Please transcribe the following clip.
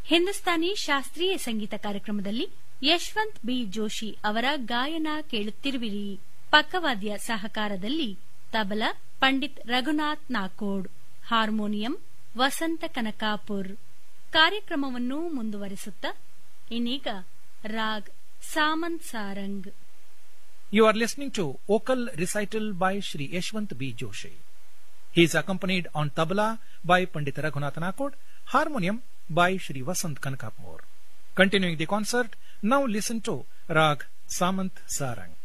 ಹಿಂದೂಸ್ತಾನಿ ಶಾಸ್ತ್ರೀಯ ಸಂಗೀತ ಕಾರ್ಯಕ್ರಮದಲ್ಲಿ ಯಶವಂತ್ ಬಿ ಜೋಶಿ ಅವರ ಗಾಯನ ಕೇಳುತ್ತಿರುವಿರಿ ಪಕ್ಕವಾದ್ಯ ಸಹಕಾರದಲ್ಲಿ ತಬಲಾ ಪಂಡಿತ್ ರಘುನಾಥ್ ನಾಕೋಡ್ ಹಾರ್ಮೋನಿಯಂ ವಸಂತ ಕನಕಾಪುರ್ ಕಾರ್ಯಕ್ರಮವನ್ನು ಮುಂದುವರೆಸುತ್ತಾ ಇನ್ನೀಗ raag ಸಾಮಂತ್ Sarang You are listening to vocal recital by Shri Yashwant B. Joshi. He is accompanied on tabla by Pandit Raghunath Nakod, harmonium by Shri Vasant Kankapur. Continuing the concert, now listen to Rag Samant Sarang.